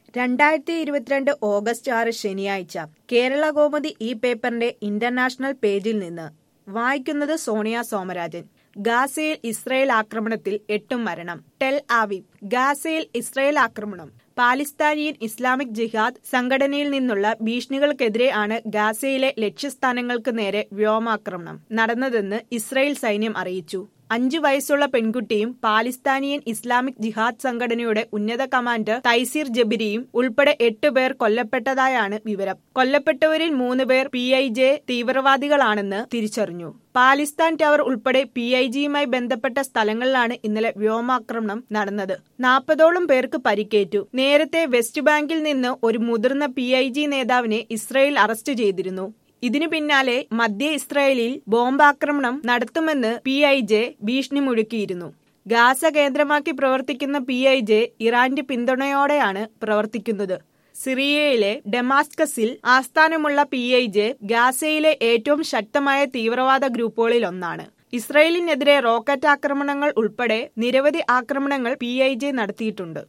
രണ്ടായിരത്തി ഇരുപത്തിരണ്ട് ഓഗസ്റ്റ് ആറ് ശനിയാഴ്ച കേരള കോമതി ഈ പേപ്പറിന്റെ ഇന്റർനാഷണൽ പേജിൽ നിന്ന് വായിക്കുന്നത് സോണിയ സോമരാജൻ ഗാസയിൽ ഇസ്രയേൽ ആക്രമണത്തിൽ എട്ടും മരണം ടെൽ ആവിവ് ഗാസയിൽ ഇസ്രയേൽ ആക്രമണം പാലിസ്ഥാനിയൻ ഇസ്ലാമിക് ജിഹാദ് സംഘടനയിൽ നിന്നുള്ള ഭീഷണികൾക്കെതിരെ ആണ് ഗാസയിലെ ലക്ഷ്യസ്ഥാനങ്ങൾക്ക് നേരെ വ്യോമാക്രമണം നടന്നതെന്ന് ഇസ്രയേൽ സൈന്യം അറിയിച്ചു അഞ്ചു വയസ്സുള്ള പെൺകുട്ടിയും പാലിസ്ഥാനിയൻ ഇസ്ലാമിക് ജിഹാദ് സംഘടനയുടെ ഉന്നത കമാൻഡർ തൈസീർ ജബിരിയും ഉൾപ്പെടെ എട്ടുപേർ കൊല്ലപ്പെട്ടതായാണ് വിവരം കൊല്ലപ്പെട്ടവരിൽ മൂന്ന് പേർ പി ഐ ജെ തീവ്രവാദികളാണെന്ന് തിരിച്ചറിഞ്ഞു പാലിസ്ഥാൻ ടവർ ഉൾപ്പെടെ പി ഐ ജിയുമായി ബന്ധപ്പെട്ട സ്ഥലങ്ങളിലാണ് ഇന്നലെ വ്യോമാക്രമണം നടന്നത് നാൽപ്പതോളം പേർക്ക് പരിക്കേറ്റു നേരത്തെ വെസ്റ്റ് ബാങ്കിൽ നിന്ന് ഒരു മുതിർന്ന പി ഐ ജി നേതാവിനെ ഇസ്രയേൽ അറസ്റ്റ് ചെയ്തിരുന്നു ഇതിനു പിന്നാലെ മധ്യ ഇസ്രായേലിൽ ബോംബാക്രമണം നടത്തുമെന്ന് പി ഐ ജെ ഭീഷണി മുഴക്കിയിരുന്നു ഗാസ കേന്ദ്രമാക്കി പ്രവർത്തിക്കുന്ന പി ഐ ജെ ഇറാന്റെ പിന്തുണയോടെയാണ് പ്രവർത്തിക്കുന്നത് സിറിയയിലെ ഡെമാസ്കസിൽ ആസ്ഥാനമുള്ള പി ഐ ജെ ഗാസയിലെ ഏറ്റവും ശക്തമായ തീവ്രവാദ ഗ്രൂപ്പുകളിൽ ഒന്നാണ് ഇസ്രയേലിനെതിരെ റോക്കറ്റ് ആക്രമണങ്ങൾ ഉൾപ്പെടെ നിരവധി ആക്രമണങ്ങൾ പി ഐ ജെ നടത്തിയിട്ടുണ്ട്